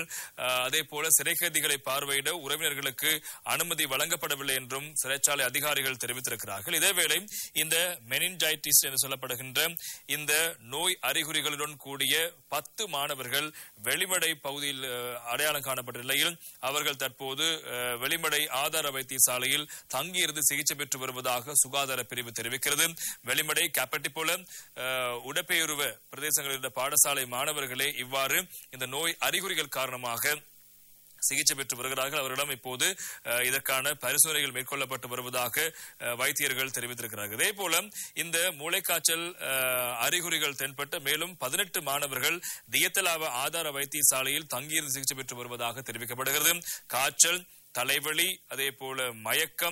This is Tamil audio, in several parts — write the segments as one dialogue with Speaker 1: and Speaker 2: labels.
Speaker 1: அஹ், அதே போல சிறை கைதிகளை பார்வையிட உறவினர்களுக்கு அனுமதி வழங்கப்படவில்லை என்றும் சிறைச்சாலை அதிகாரிகள் தெரிவித்திருக்கிறார்கள் இதேவேளை இந்த மெனின்ஜைட்டிஸ் என்று சொல்லப்படுகின்ற இந்த நோய் அறிகுறிகளுடன் கூடிய பத்து மாணவர்கள் வெளிமடை பகுதியில் அஹ், அடையாளம் காணப்பட்ட நிலையில் அவர்கள் தற்போது அஹ், வெளிமடை ஆதார வைத்தியசாலையில் தங்கியிருந்து சிகிச்சை பெற்று வருவதாக சுகாதார பிரிவு தெரிவிக்கிறது வெளிமடை கேப்பட்டிபோல அஹ், உடப்பெயர்வு பிரதேசங்களில் உள்ள பாடசாலை மாணவர்களே இவ்வாறு இந்த நோய் அறிகுறிகள் காரணமாக சிகிச்சை பெற்று வருகிறார்கள் அவரிடம் இப்போது அஹ், இதற்கான பரிசோதனைகள் மேற்கொள்ளப்பட்டு வருவதாக அஹ், வைத்தியர்கள் தெரிவித்திருக்கிறார்கள் இதே போல இந்த மூளைக்காய்ச்சல் அஹ், அறிகுறிகள் தென்பட்ட மேலும் பதினெட்டு மாணவர்கள் தியத்தலாவ ஆதார வைத்தியசாலையில் தங்கியிருந்து சிகிச்சை பெற்று வருவதாக தெரிவிக்கப்படுகிறது காய்ச்சல் தலைவலி அதே போல மயக்கம்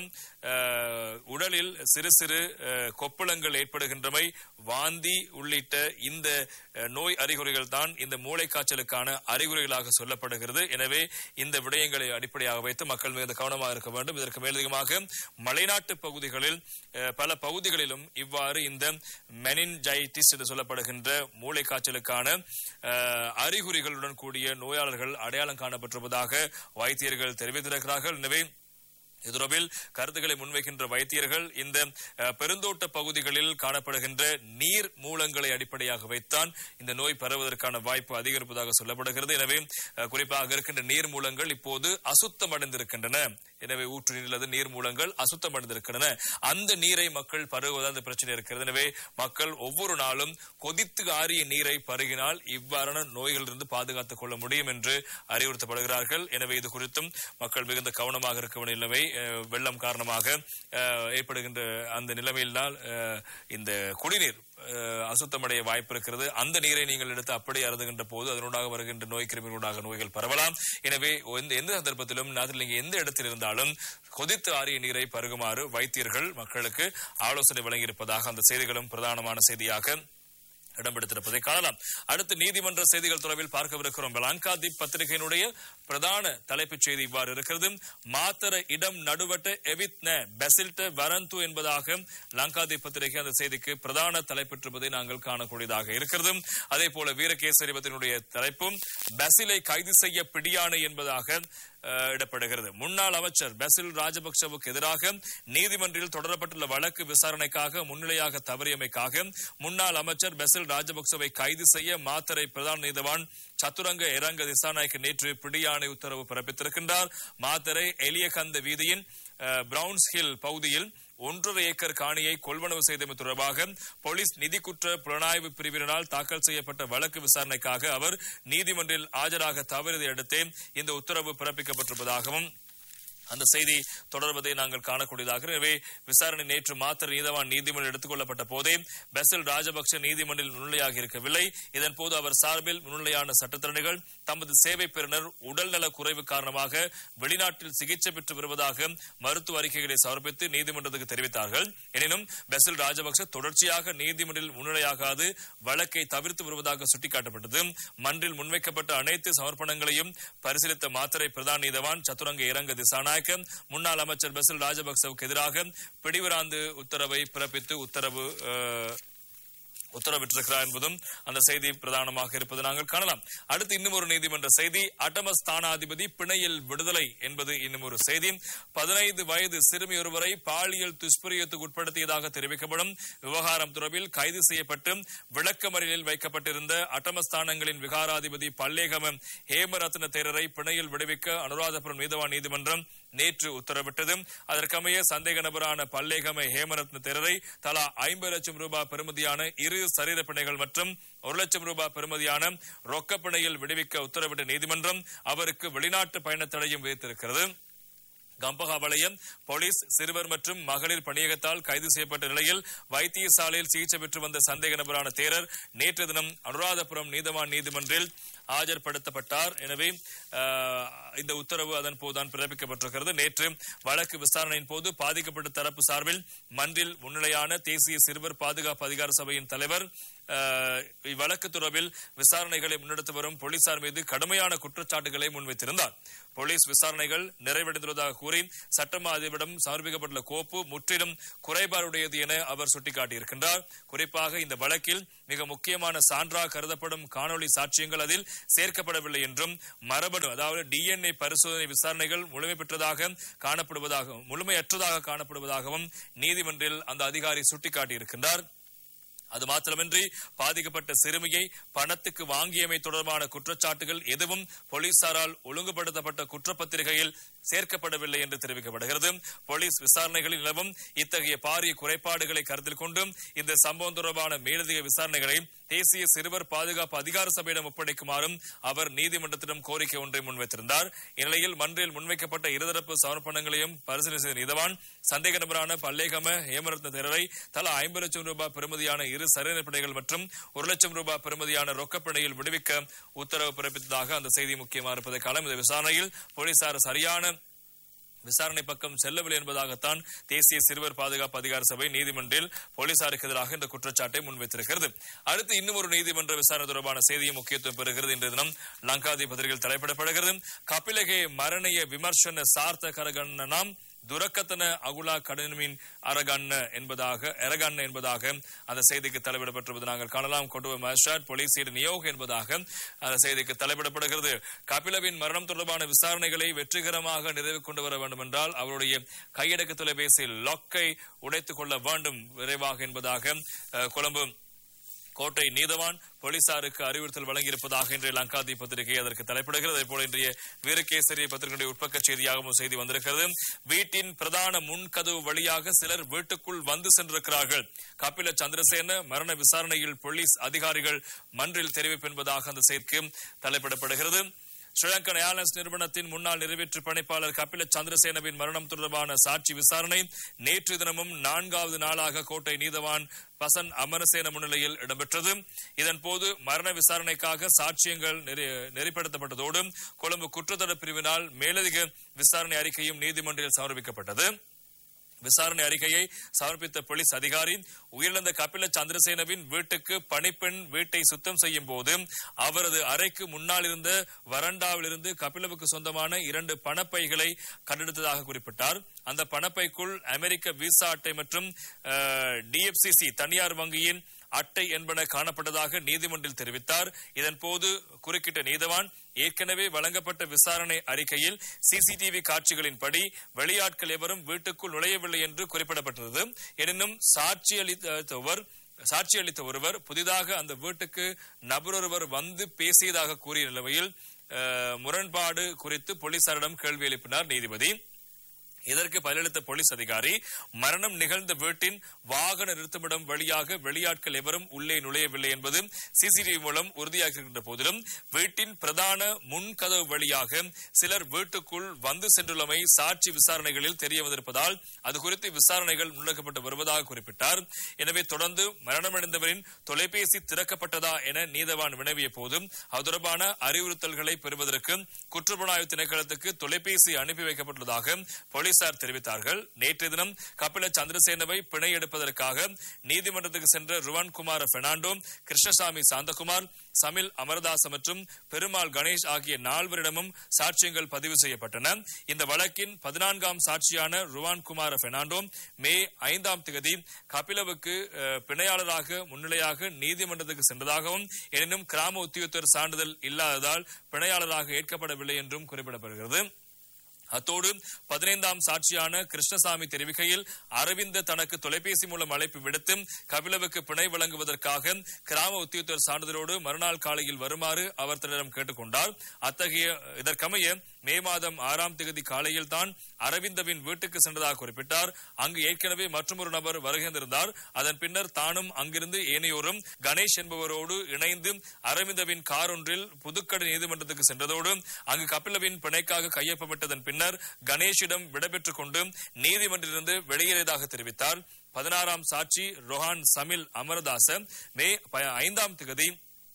Speaker 1: அஹ், உடலில் சிறு சிறு அஹ், கொப்பளங்கள் ஏற்படுகின்றமை வாந்தி உள்ளிட்ட இந்த அஹ், நோய் அறிகுறிகள் தான் இந்த மூளை காய்ச்சலுக்கான அறிகுறிகளாக சொல்லப்படுகிறது எனவே இந்த விடயங்களை அடிப்படையாக வைத்து மக்கள் மிகுந்த கவனமாக இருக்க வேண்டும் இதற்கு மேலதிகமாக மலைநாட்டு பகுதிகளில் அஹ், பல பகுதிகளிலும் இவ்வாறு இந்த மெனின்ஜைட்டிஸ் என்று சொல்லப்படுகின்ற மூளை காய்ச்சலுக்கான அஹ், அறிகுறிகளுடன் கூடிய நோயாளர்கள் அடையாளம் காணப்பட்டிருப்பதாக வைத்தியர்கள் தெரிவித்திருக்கிறார்கள் எனவே இது தொடர்பில் கருத்துக்களை முன்வைக்கின்ற வைத்தியர்கள் இந்த அஹ், பெருந்தோட்ட பகுதிகளில் காணப்படுகின்ற நீர் மூலங்களை அடிப்படையாக வைத்தான் இந்த நோய் பரவுவதற்கான வாய்ப்பு அதிகரிப்பதாக சொல்லப்படுகிறது எனவே அஹ், குறிப்பாக இருக்கின்ற நீர் மூலங்கள் இப்போது அசுத்தமடைந்திருக்கின்றன எனவே ஊற்று நீர் அல்லது நீர் மூலங்கள் அசுத்தமடைந்திருக்கின்றன அந்த நீரை மக்கள் பருகுவதால் அந்த பிரச்சனை இருக்கிறது எனவே மக்கள் ஒவ்வொரு நாளும் கொதித்து ஆறிய நீரை பருகினால் இவ்வாறான நோய்களிலிருந்து பாதுகாத்துக் கொள்ள முடியும் என்று அறிவுறுத்தப்படுகிறார்கள் எனவே இது குறித்தும் மக்கள் மிகுந்த கவனமாக இருக்க வேண்டிய நிலைமை அஹ், வெள்ளம் காரணமாக அஹ், ஏற்படுகின்ற அந்த நிலைமையினால் அஹ், இந்த குடிநீர் அஹ், அசுத்தமடைய வாய்ப்பு இருக்கிறது அந்த நீரை நீங்கள் எடுத்து அப்படியே அருந்துகின்ற போது அதனூடாக வருகின்ற நோய் கிருமிகளூடாக நோய்கள் பரவலாம் எனவே எந்த எந்த சந்தர்ப்பத்திலும் நாட்டில் நீங்க எந்த இடத்தில் இருந்தாலும் கொதித்து ஆறிய நீரை பருகுமாறு வைத்தியர்கள் மக்களுக்கு ஆலோசனை வழங்கியிருப்பதாக அந்த செய்திகளும் பிரதானமான செய்தியாக இடம்பெடுத்திருப்பதை காணலாம் அடுத்து நீதிமன்ற செய்திகள் தொடர்பில் பார்க்கவிருக்கிறோம் லங்காதீப் பத்திரிகையினுடைய பிரதான தலைப்புச் செய்தி இவ்வாறு இருக்கிறது மாத்தர இடம் நடுவட்ட எவித்ன பெசில்ட வரந்து என்பதாக லங்காதீப் பத்திரிகை அந்த செய்திக்கு பிரதான தலைப்பெற்றிருப்பதை நாங்கள் காணக்கூடியதாக இருக்கிறது அதே போல வீரகேசரி பத்திரிகையினுடைய தலைப்பும் பெசிலை கைது செய்ய பிடியாணை என்பதாக அஹ், இடப்படுகிறது முன்னாள் அமைச்சர் பெசில் ராஜபக்சவுக்கு எதிராக நீதிமன்றில் தொடரப்பட்டுள்ள வழக்கு விசாரணைக்காக முன்னிலையாக தவறியமைக்காக முன்னாள் அமைச்சர் பெசில் ராஜபக்சவை கைது செய்ய மாத்தரை பிரதான நீதவான் சத்துரங்க இரங்க திசாநாயக்க நேற்று பிடியாணை உத்தரவு பிறப்பித்திருக்கின்றார் மாத்தரை எலியகந்த வீதியின் அஹ், பிரவுன்ஸ் ஹில் பகுதியில் ஒன்றரை ஏக்கர் காணியை கொள்வனவு செய்தமை தொடர்பாக போலீஸ் நிதி குற்ற புலனாய்வு பிரிவினரால் தாக்கல் செய்யப்பட்ட வழக்கு விசாரணைக்காக அவர் நீதிமன்றில் ஆஜராக தவறியதை அடுத்தே இந்த உத்தரவு பிறப்பிக்கப்பட்டிருப்பதாகவும் அந்த செய்தி தொடர்வதை நாங்கள் காணக்கூடியதாக எனவே விசாரணை நேற்று மாத்திர நீதவான் நீதிமன்றம் எடுத்துக் கொள்ளப்பட்ட போதே பெசல் ராஜபக்ஷ நீதிமன்றில் முன்னிலையாக இருக்கவில்லை இதன் போது அவர் சார்பில் முன்னிலையான சட்டத்தரணிகள் தமது சேவை பெறுநர் உடல்நல குறைவு காரணமாக வெளிநாட்டில் சிகிச்சை பெற்று வருவதாக மருத்துவ அறிக்கைகளை சமர்ப்பித்து நீதிமன்றத்துக்கு தெரிவித்தார்கள் எனினும் பெசல் ராஜபக்ஷ தொடர்ச்சியாக நீதிமன்றில் முன்னிலையாகாது வழக்கை தவிர்த்து வருவதாக சுட்டிக்காட்டப்பட்டது மன்றில் முன்வைக்கப்பட்ட அனைத்து சமர்ப்பணங்களையும் பரிசீலித்த மாத்திரை பிரதான் நீதவான் சதுரங்க இரங்க திசாநாயக்க முன்னாள் அமைச்சர் பெசல் ராஜபக்சவுக்கு எதிராக பிடிவராந்து உத்தரவை பிறப்பித்து உத்தரவு அஹ், உத்தரவிட்டிருக்கிறார் என்பதும் அந்த செய்தி பிரதானமாக இருப்பது நாங்கள் காணலாம் அடுத்து இன்னும் ஒரு நீதிமன்ற செய்தி அட்டமஸ்தானாதிபதி பிணையில் விடுதலை என்பது இன்னும் ஒரு செய்தி பதினைந்து வயது சிறுமி ஒருவரை பாலியல் துஷ்பிரியத்துக்கு உட்படுத்தியதாக தெரிவிக்கப்படும் விவகாரம் தொடர்பில் கைது செய்யப்பட்டு விளக்கமறியலில் வைக்கப்பட்டிருந்த அட்டமஸ்தானங்களின் விகாராதிபதி பல்லேகம ஹேமரத்ன தேரரை பிணையில் விடுவிக்க அனுராதபுரம் நீதவான் நீதிமன்றம் நேற்று உத்தரவிட்டது அதற்கமைய சந்தேக நபரான பல்லேகம ஹேமரத்ன தேரரை தலா ஐம்பது லட்சம் ரூபாய் பெறுமதியான இரு சரீர பிணைகள் மற்றும் ஒரு லட்சம் ரூபாய் பெறுமதியான ரொக்க பிணையில் விடுவிக்க உத்தரவிட்ட நீதிமன்றம் அவருக்கு வெளிநாட்டு பயண தடையும் விதித்திருக்கிறது கம்பகா வலயம் போலீஸ் சிறுவர் மற்றும் மகளிர் பணியகத்தால் கைது செய்யப்பட்ட நிலையில் வைத்தியசாலையில் சிகிச்சை பெற்று வந்த சந்தேக நபரான தேரர் நேற்று தினம் அனுராதபுரம் நீதவான் நீதிமன்றில் ஆஜர்படுத்தப்பட்டார் எனவே ஆஹ், இந்த உத்தரவு அதன் போதுதான் பிறப்பிக்கப்பட்டிருக்கிறது நேற்று வழக்கு விசாரணையின் போது பாதிக்கப்பட்ட தரப்பு சார்பில் மன்றில் முன்னிலையான தேசிய சிறுவர் பாதுகாப்பு அதிகார சபையின் தலைவர் ஆஹ், இவ்வழக்கு தொடர்பில் விசாரணைகளை முன்னெடுத்து வரும் போலீசார் மீது கடுமையான குற்றச்சாட்டுகளை முன்வைத்திருந்தார் போலீஸ் விசாரணைகள் நிறைவடைந்துள்ளதாக கூறி சட்டமா அதிபரிடம் சமர்ப்பிக்கப்பட்டுள்ள கோப்பு முற்றிலும் குறைபாடுடையது என அவர் சுட்டிக்காட்டியிருக்கின்றார் குறிப்பாக இந்த வழக்கில் மிக முக்கியமான சான்றாக கருதப்படும் காணொளி சாட்சியங்கள் அதில் சேர்க்கப்படவில்லை என்றும் மரபணு அதாவது டிஎன்ஏ பரிசோதனை விசாரணைகள் முழுமை பெற்றதாக காணப்படுவதாக முழுமையற்றதாக காணப்படுவதாகவும் நீதிமன்றில் அந்த அதிகாரி சுட்டிக்காட்டியிருக்கின்றார் அது மாத்திரமின்றி பாதிக்கப்பட்ட சிறுமியை பணத்துக்கு வாங்கியமை தொடர்பான குற்றச்சாட்டுகள் எதுவும் போலீசாரால் ஒழுங்குபடுத்தப்பட்ட குற்றப்பத்திரிகையில் சேர்க்கப்படவில்லை என்று தெரிவிக்கப்படுகிறது போலீஸ் விசாரணைகளில் நிலவும் இத்தகைய பாரிய குறைபாடுகளை கருத்தில் கொண்டு இந்த சம்பவம் தொடர்பான மேலதிக விசாரணைகளை தேசிய சிறுவர் பாதுகாப்பு அதிகார சபையிடம் ஒப்படைக்குமாறும் அவர் நீதிமன்றத்திடம் கோரிக்கை ஒன்றை முன்வைத்திருந்தார் இந்நிலையில் மன்றில் முன்வைக்கப்பட்ட இருதரப்பு சமர்ப்பணங்களையும் பரிசீலனை செய்த நீதவான் சந்தேக நபரான பல்லேகம ஹேமரத்ன தேரரை தலா ஐம்பது லட்சம் ரூபாய் பெறுமதியான இரு சரணப்பிணைகள் மற்றும் ஒரு லட்சம் ரூபாய் பெறுமதியான ரொக்கப்பிணையில் விடுவிக்க உத்தரவு பிறப்பித்ததாக அந்த செய்தி முக்கியமாக இருப்பதை காலம் இந்த விசாரணையில் போலீசார் சரியான விசாரணை பக்கம் செல்லவில்லை என்பதாகத்தான் தேசிய சிறுவர் பாதுகாப்பு அதிகார சபை நீதிமன்றில் போலீசாருக்கு எதிராக இந்த குற்றச்சாட்டை முன்வைத்திருக்கிறது அடுத்து இன்னும் ஒரு நீதிமன்ற விசாரணை தொடர்பான செய்தியும் முக்கியத்துவம் பெறுகிறது இன்றைய தினம் லங்காதி பத்திரிகையில் தலைப்பிடப்படுகிறது கபிலகே மரணிய விமர்சன சார்த்த கரகண்ணனாம் துரக்கத்தன அகுலா கடனின் அரகண்ண என்பதாக அரகண்ண என்பதாக அந்த செய்திக்கு தலைப்பிடப்பட்டிருப்பது நாங்கள் காணலாம் கொண்டு மஜிஸ்ட்ரேட் போலீசியர் நியோக் என்பதாக அந்த செய்திக்கு தலைப்பிடப்படுகிறது கபிலவின் மரணம் தொடர்பான விசாரணைகளை வெற்றிகரமாக நிறைவு கொண்டு வர வேண்டும் என்றால் அவருடைய கையடக்க தொலைபேசி லாக்கை உடைத்துக் கொள்ள வேண்டும் விரைவாக என்பதாக அஹ், கொழும்பு கோட்டை நீதவான் போலீசாருக்கு அறிவுறுத்தல் வழங்கியிருப்பதாக இன்றைய லங்காதி பத்திரிகை அதற்கு தலைப்பிடுகிறது அதே போல இன்றைய வீரகேசரி பத்திரிகையுடைய உட்பக்க செய்தியாகவும் செய்தி வந்திருக்கிறது வீட்டின் பிரதான முன்கதவு வழியாக சிலர் வீட்டுக்குள் வந்து சென்றிருக்கிறார்கள் கபில சந்திரசேன மரண விசாரணையில் போலீஸ் அதிகாரிகள் மன்றில் தெரிவிப்பு என்பதாக அந்த செய்திக்கு தலைப்பிடப்படுகிறது ஸ்ரீலங்கன் ஏர்லைன்ஸ் நிறுவனத்தின் முன்னாள் நிறைவேற்று பணிப்பாளர் கபில சந்திரசேனவின் மரணம் தொடர்பான சாட்சி விசாரணை நேற்று தினமும் நான்காவது நாளாக கோட்டை நீதவான் பசன் அமரசேன முன்னிலையில் இடம்பெற்றது இதன்போது மரண விசாரணைக்காக சாட்சியங்கள் நெறி- நெறிப்படுத்தப்பட்டதோடு கொழும்பு குற்றத்தடுப்பு பிரிவினால் மேலதிக விசாரணை அறிக்கையும் நீதிமன்றில் சமர்ப்பிக்கப்பட்டது விசாரணை அறிக்கையை சமர்ப்பித்த போலீஸ் அதிகாரி உயிரிழந்த கபில சந்திரசேனவின் வீட்டுக்கு பணிப்பெண் வீட்டை சுத்தம் செய்யும் போது அவரது அறைக்கு முன்னால் இருந்த வறண்டாவிலிருந்து கபிலவுக்கு சொந்தமான இரண்டு பணப்பைகளை கண்டெடுத்ததாக குறிப்பிட்டார் அந்த பணப்பைக்குள் அமெரிக்க விசா அட்டை மற்றும் டிஎஃப்சிசி தனியார் வங்கியின் அட்டை என்பன காணப்பட்டதாக நீதிமன்றில் தெரிவித்தார் இதன்போது குறுக்கிட்ட நீதவான் ஏற்கனவே வழங்கப்பட்ட விசாரணை அறிக்கையில் சிசிடிவி காட்சிகளின்படி வெளியாட்கள் எவரும் வீட்டுக்குள் நுழையவில்லை என்று குறிப்பிடப்பட்டது எனினும் சாட்சியளித்தவர் சாட்சியளித்த ஒருவர் புதிதாக அந்த வீட்டுக்கு நபரொருவர் வந்து பேசியதாக கூறிய நிலைமையில் அஹ், முரண்பாடு குறித்து போலீசாரிடம் கேள்வி எழுப்பினார் நீதிபதி இதற்கு பதிலளித்த போலீஸ் அதிகாரி மரணம் நிகழ்ந்த வீட்டின் வாகன நிறுத்தமிடம் வழியாக வெளியாட்கள் எவரும் உள்ளே நுழையவில்லை என்பது சிசிடிவி மூலம் உறுதியாகின்ற போதிலும் வீட்டின் பிரதான முன்கதவு வழியாக சிலர் வீட்டுக்குள் வந்து சென்றுள்ளமை சாட்சி விசாரணைகளில் தெரிய வந்திருப்பதால் அது குறித்து விசாரணைகள் முன்னெடுக்கப்பட்டு வருவதாக குறிப்பிட்டார் எனவே தொடர்ந்து மரணமடைந்தவரின் தொலைபேசி திறக்கப்பட்டதா என நீதவான் வினவிய போதும் அது தொடர்பான அறிவுறுத்தல்களை பெறுவதற்கு குற்றப்புலனாய்வு திணைக்களத்துக்கு தொலைபேசி அனுப்பி வைக்கப்பட்டுள்ளதாக போலீசார் தெரிவித்தார்கள் நேற்றைய தினம் கபில சந்திரசேனவை பிணை எடுப்பதற்காக நீதிமன்றத்துக்கு சென்ற ருவான் குமார் பெர்னாண்டோ கிருஷ்ணசாமி சாந்தகுமார் சமில் அமரதாஸ் மற்றும் பெருமாள் கணேஷ் ஆகிய நால்வரிடமும் சாட்சியங்கள் பதிவு செய்யப்பட்டன இந்த வழக்கின் பதினான்காம் சாட்சியான ருவான் குமார் பெர்னாண்டோ மே ஐந்தாம் தேதி கபிலவுக்கு அஹ், பிணையாளராக முன்னிலையாக நீதிமன்றத்துக்கு சென்றதாகவும் எனினும் கிராம உத்தியோகத்தர் சான்றிதழ் இல்லாததால் பிணையாளராக ஏற்கப்படவில்லை என்றும் குறிப்பிடப்படுகிறது அத்தோடு பதினைந்தாம் சாட்சியான கிருஷ்ணசாமி தெரிவிக்கையில் அரவிந்த தனக்கு தொலைபேசி மூலம் அழைப்பு விடுத்து கபிலவுக்கு பிணை வழங்குவதற்காக கிராம உத்தியோகத்தர் சான்றிதழோடு மறுநாள் காலையில் வருமாறு அவர் தன்னிடம் கேட்டுக்கொண்டார் அத்தகைய இதற்கமைய மே மாதம் ஆறாம் தேதி காலையில் தான் அரவிந்தவின் வீட்டுக்கு சென்றதாக குறிப்பிட்டார் அங்கு ஏற்கனவே மற்றொரு நபர் வருகின்றிருந்தார் அதன் பின்னர் தானும் அங்கிருந்து ஏனையோரும் கணேஷ் என்பவரோடு இணைந்து அரவிந்தவின் கார் ஒன்றில் புதுக்கடை நீதிமன்றத்துக்கு சென்றதோடு அங்கு கபிலவின் பிணைக்காக கையொப்பமிட்டதன் பின்னர் கணேஷிடம் விடைபெற்றுக் கொண்டு நீதிமன்றிலிருந்து வெளியேறியதாக தெரிவித்தார் பதினாறாம் சாட்சி ரொஹான் சமில் அமரதாச மே ப- ஐந்தாம் தேதி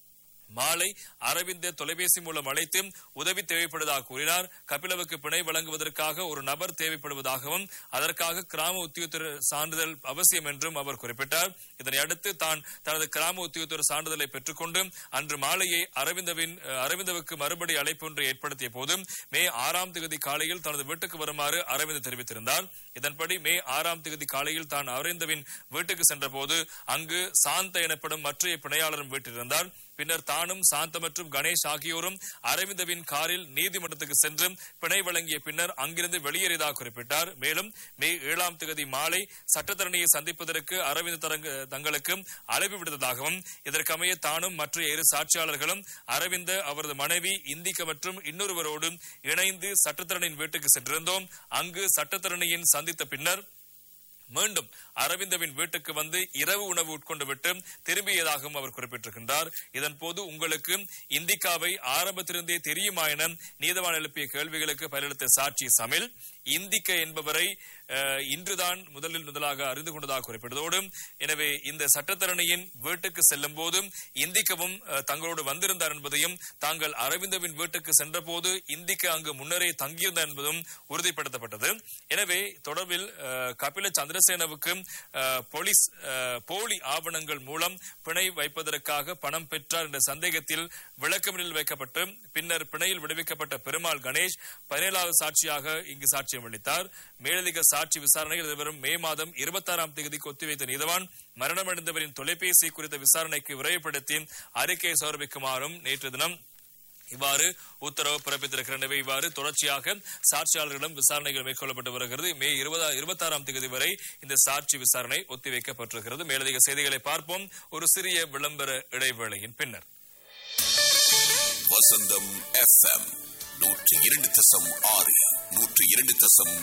Speaker 1: மாலை அரவிந்த தொலைபேசி மூலம் அழைத்து உதவி தேவைப்படுவதாக கூறினார் கபிலவுக்கு பிணை வழங்குவதற்காக ஒரு நபர் தேவைப்படுவதாகவும் அதற்காக கிராம உத்தியோகத்தர் சான்றிதழ் அவசியம் என்றும் அவர் குறிப்பிட்டார் இதனை அடுத்து தான் தனது கிராம உத்தியோகத்தர் சான்றிதழை பெற்றுக்கொண்டு அன்று மாலையே அரவிந்தவின் அஹ், அரவிந்தவுக்கு மறுபடி அழைப்பு ஒன்று ஏற்படுத்திய போது மே ஆறாம் தேதி காலையில் தனது வீட்டுக்கு வருமாறு அரவிந்த் தெரிவித்திருந்தார் இதன்படி மே ஆறாம் தேதி காலையில் தான் அரவிந்தவின் வீட்டுக்கு சென்றபோது அங்கு சாந்த எனப்படும் மற்றைய பிணையாளரும் வீட்டில் இருந்தார் பின்னர் தானும் சாந்த மற்றும் கணேஷ் ஆகியோரும் அரவிந்தவின் காரில் நீதிமன்றத்துக்கு சென்று பிணை வழங்கிய பின்னர் அங்கிருந்து வெளியேறியதாக குறிப்பிட்டார் மேலும் மே ஏழாம் தேதி மாலை சட்டத்தரணியை சந்திப்பதற்கு அரவிந்த் தரங்க- தங்களுக்கு அழைப்பு விடுத்ததாகவும் இதற்கமைய தானும் மற்ற இரு சாட்சியாளர்களும் அரவிந்த அவரது மனைவி இந்திக்க மற்றும் இன்னொருவரோடு இணைந்து சட்டத்தரணியின் வீட்டுக்கு சென்றிருந்தோம் அங்கு சட்டத்தரணியின் சந்தித்த பின்னர் மீண்டும் அரவிந்தவின் வீட்டுக்கு வந்து இரவு உணவு உட்கொண்டு விட்டு திரும்பியதாகவும் அவர் குறிப்பிட்டிருக்கின்றார் இதன் போது உங்களுக்கு இந்திக்காவை ஆரம்பத்திலிருந்தே தெரியுமா என நீதவான் எழுப்பிய கேள்விகளுக்கு பதிலளித்த சாட்சி சமில் இந்திக்க என்பவரை அஹ், இன்றுதான் முதலில் முதலாக அறிந்து கொண்டதாக குறிப்பிட்டதோடு எனவே இந்த சட்டத்தரணியின் வீட்டுக்கு செல்லும் போதும் இந்திக்கவும் அஹ், தங்களோடு வந்திருந்தார் என்பதையும் தாங்கள் அரவிந்தவின் வீட்டுக்கு சென்றபோது இந்திக்க அங்கு முன்னரே தங்கியிருந்தார் என்பதும் உறுதிப்படுத்தப்பட்டது எனவே தொடர்பில் அஹ், கபில சந்திரசேனவுக்கு அஹ், போலீஸ் அஹ், போலி ஆவணங்கள் மூலம் பிணை வைப்பதற்காக பணம் பெற்றார் என்ற சந்தேகத்தில் விளக்கமறியலில் வைக்கப்பட்டு பின்னர் பிணையில் விடுவிக்கப்பட்ட பெருமாள் கணேஷ் பதினேழாவது சாட்சியாக இங்கு சாட்சியம் அளித்தார் மேலதிக சாட்சி விசாரணையில் எதிர்வரும் மே மாதம் இருபத்தாறாம் தேதிக்கு ஒத்திவைத்த நீதவான் மரணமடைந்தவரின் தொலைபேசி குறித்த விசாரணைக்கு விரைவுபடுத்தி அறிக்கையை சமர்ப்பிக்குமாறும் நேற்று தினம் இவ்வாறு உத்தரவு பிறப்பித்திருக்கிற எனவே இவ்வாறு தொடர்ச்சியாக சாட்சியாளர்களிடம் விசாரணைகள் மேற்கொள்ளப்பட்டு வருகிறது மே இருபதா இருபத்தாறாம் தேதி வரை இந்த சாட்சி விசாரணை ஒத்திவைக்கப்பட்டிருக்கிறது மேலதிக செய்திகளை பார்ப்போம் ஒரு சிறிய விளம்பர இடைவேளையின் பின்னர்
Speaker 2: வசந்தம் எஃப்எம் நூற்றி இரண்டு தசம் ஆறு நூற்றி இரண்டு தசம்